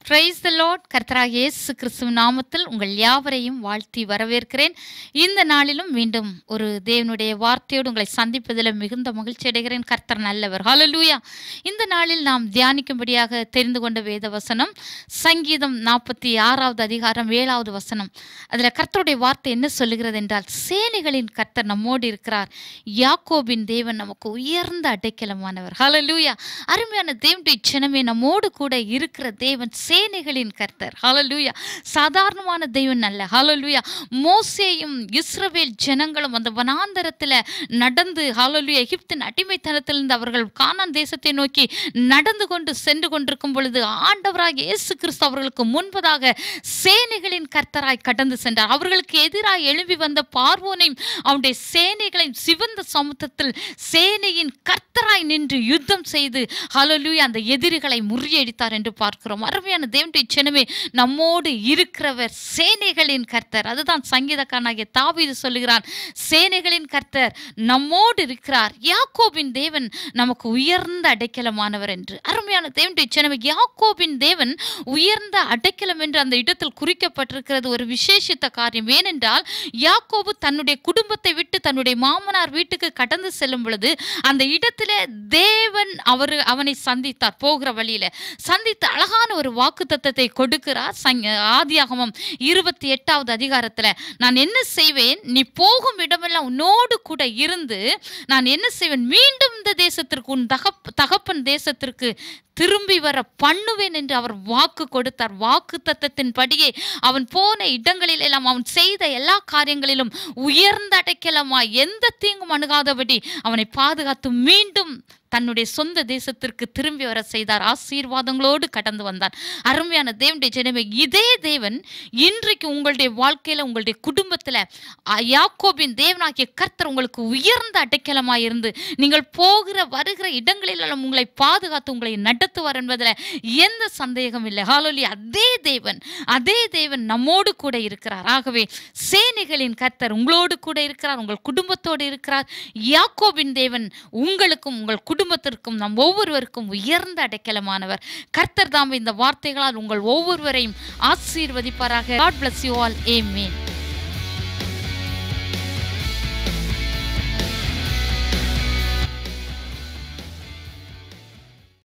praise the Lord கர்த்தராக இயேசு கிறிஸ்துவ நாமத்தில் உங்கள் யாவரையும் வாழ்த்தி வரவேற்கிறேன் இந்த நாளிலும் மீண்டும் ஒரு தேவனுடைய வார்த்தையோடு உங்களை சந்திப்பதில் மிகுந்த மகிழ்ச்சி அடைகிறேன் கர்த்தர் நல்லவர் ஹalleluya இந்த நாளில் நாம் தியானிக்கும்படியாக தெரிந்து கொண்ட வேத வசனம் சங்கீதம் நாற்பத்தி ஆறாவது அதிகாரம் ஏழாவது வசனம் அதில் கர்த்தருடைய வார்த்தை என்ன சொல்லுகிறது என்றால் சேனைகளின் கர்த்தர் நம்மோடு இருக்கிறார் யாக்கோபின் தேவன் நமக்கு உயர்ந்த அடைக்கலமானவர் ஹalleluya அருமையான தேவனுடைய சினமே நம்மோடு கூட இருக்கிற தேவன் சேனைகளின் கர்த்தர் ஹalleluya சாதாரணமான தெய்வன் அல்ல ஹalleluya மோசேயும் இஸ்ரவேல் ஜனங்களும் அந்த வனாந்தரத்தில் நடந்து ஹalleluya எகிப்தின் அடிமைத்தனத்திலிருந்து அவர்கள் கானான் தேசத்தை நோக்கி நடந்து கொண்டு சென்று கொண்டிருக்கும் பொழுது ஆண்டவராக இயேசு கிறிஸ்து அவர்களுக்கு முன்பதாக சேனைகளின் கர்த்தராய் கடந்து சென்றார் அவர்களுக்கு எதிராய் எழும்பி வந்த பார்வோனையும் அவனுடைய சேனைகளையும் சிவந்த சமுத்திரத்தில் சேனையின் கர்த்தராய் நின்று யுத்தம் செய்து ஹalleluya அந்த எதிரிகளை முறியடித்தார் என்று பார்க்கிறோம் அருமையான தேவனுடைய சினமே நம்மோடு இருக்கிறவர் சேனைகளின் கர்த்தர் அதுதான் சங்கீதக்காரனாகிய தாவீது சொல்லுகிறான் சேனைகளின் கர்த்தர் நம்மோடு இருக்கிறார் யாக்கோபின் தேவன் நமக்கு உயர்ந்த அடைக்கலமானவர் என்று அருமையான தேவனுடைய சினமே யாக்கோபின் தேவன் உயர்ந்த அடைக்கலம் என்று அந்த இடத்தில் குறிக்கப்பட்டிருக்கிறது ஒரு விசேஷித்த காரியம் ஏனென்றால் யாக்கோபு தன்னுடைய குடும்பத்தை விட்டு தன்னுடைய மாமனார் வீட்டுக்கு கடந்து செல்லும் பொழுது அந்த இடத்துல தேவன் அவர் அவனை சந்தித்தார் போகிற வழியில சந்தித்து அழகான ஒரு வாக்கு தத்தத்தை கொடுக்கிறார் சங்க ஆதியாகமம் இருபத்தி எட்டாவது அதிகாரத்துல நான் என்ன செய்வேன் நீ போகும் இடமெல்லாம் உன்னோடு கூட இருந்து நான் என்ன செய்வேன் மீண்டும் இந்த தேசத்திற்கு உன் தகப் தகப்பன் தேசத்திற்கு திரும்பி வர பண்ணுவேன் என்று அவர் வாக்கு கொடுத்தார் வாக்கு தத்தத்தின் படியே அவன் போன இடங்களில் எல்லாம் அவன் செய்த எல்லா காரியங்களிலும் உயர்ந்த அடைக்கலமாய் எந்த தீங்கும் அணுகாதபடி அவனை பாதுகாத்து மீண்டும் தன்னுடைய சொந்த தேசத்திற்கு திரும்பி வர செய்தார் ஆசீர்வாதங்களோடு கடந்து வந்தார் அருமையான தேவனுடைய ஜனமே இதே தேவன் இன்றைக்கு உங்களுடைய வாழ்க்கையில உங்களுடைய குடும்பத்துல அ, யாக்கோபின் தேவனாகிய கர்த்தர் உங்களுக்கு உயர்ந்த அடைக்கலமாய் இருந்து நீங்கள் போகிற வருகிற இடங்களிலெல்லாம் உங்களை பாதுகாத்து உங்களை நடத்துவார் என்பதில் எந்த சந்தேகம் இல்லை ஹாலோலி அதே தேவன் அதே தேவன் நம்மோடு கூட இருக்கிறார் ஆகவே சேனைகளின் கர்த்தர் உங்களோடு கூட இருக்கிறார் உங்கள் குடும்பத்தோடு இருக்கிறார் யாக்கோபின் தேவன் உங்களுக்கும் உங்கள் குடும்பத்திற்கும் நம் ஒவ்வொருவருக்கும் உயர்ந்த அடைக்கலமானவர் கர்த்தர் தாம் இந்த வார்த்தைகளால் உங்கள் ஒவ்வொருவரையும் ஆசீர்வதிப்பாராக God bless you all amen